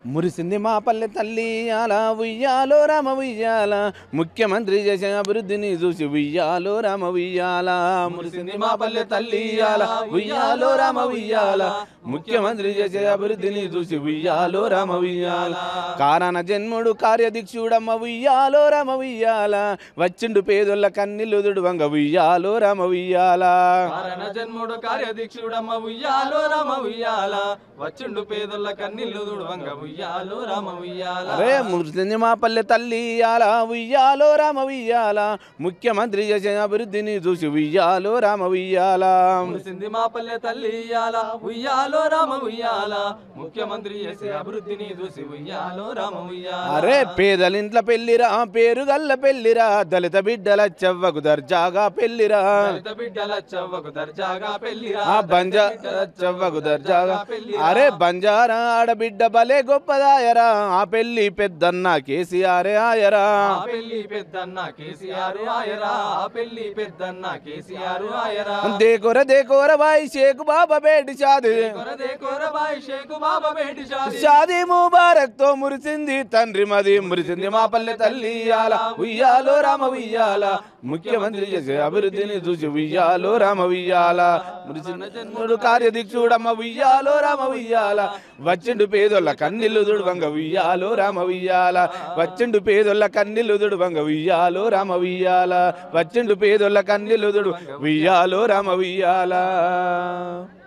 మురిసింది మా పల్లె తల్లి ఇయ్యాల ఉయ్యాలో రామ ఉయ్యాల ముఖ్యమంత్రి చేసే అభివృద్ధిని చూసి ఉయ్యాలో రామ ఉయ్యాల మురిసింది మా పల్లె తల్లి ఇయ్యాల ఉయ్యాలో రామ ఉయ్యాల ముఖ్యమంత్రి చేసే అభివృద్ధిని చూసి ఉయ్యాలో రామ ఉయ్యాల కారణ జన్ముడు కార్యదీక్షుడమ్మ ఉయ్యాలో రామ ఉయ్యాల వచ్చిండు పేదొల్ల కన్నీళ్ళు వంగ ఉయ్యాలో రామ ఉయ్యాల కారణ జన్ముడు కార్యదీక్షుడమ్మ ఉయ్యాలో రామ ఉయ్యాల వచ్చిండు పేదల కన్నీళ్లు దుడవంగ ఉయ్యాలో రామ ఉయ్యాల అరే మురిసింది మా పల్లె తల్లి ఇయ్యాల ఉయ్యాలో రామ ఉయ్యాల ముఖ్యమంత్రి చేసే అభివృద్ధిని చూసి ఉయ్యాలో రామ ఉయ్యాల మురిసింది మా పల్లె తల్లి ఇయ్యాల ఉయ్యాలో రామ ఉయ్యాల ముఖ్యమంత్రి చేసే అభివృద్ధిని చూసి ఉయ్యాలో రామ ఉయ్యాల అరే పేదలింట్ల పెళ్లిరా పేరు గల్ల పెళ్లిరా దళిత బిడ్డల చెవ్వకు దర్జాగా పెళ్లిరా దళిత బిడ్డల చెవ్వకు దర్జాగా పెళ్లిరా ఆ బంజా చెవ్వకు దర్జాగా అరే బంజారా ఆడబిడ్డ భలే గొప్పదాయరా ఆ పెళ్లి పెద్దన్న కేసీఆర్ ఆయరా ఆ పెళ్లి పెద్దన్న కేసీఆర్ ఆయరా ఆ పెళ్లి పెద్దన్న కేసీఆర్ ఆయరా దేకోర దేకోర బాయి షేక్ బాబా బేటి షాది కొరదే కోరబాయి షేకు బాబా బేటి షాది షాదీ ముబారక్ తో మురిసింది తండ్రి మది మురిసింది మా పల్లె తల్లి ఇయ్యాల ఉయ్యాలో రామ ఉయ్యాల ముఖ్యమంత్రి చేసే అభివృద్ధిని చూసి ఉయ్యాలో రామ ఉయ్యాల మురిసిన జన్ముడు కార్యదీక్షుడమ్మ ఉయ్యాలో రామ ఉయ్యాల వచ్చిండు పేదోళ్ళ కన్నీళ్ళు దుడువంగ ఉయ్యాలో రామ ఉయ్యాల వచ్చిండు పేదోళ్ళ కన్నీళ్ళు దుడువంగ ఉయ్యాలో రామ ఉయ్యాల వచ్చిండు పేదోళ్ళ కన్నీళ్ళు దుడు ఉయ్యాలో రామ ఉయ్యాల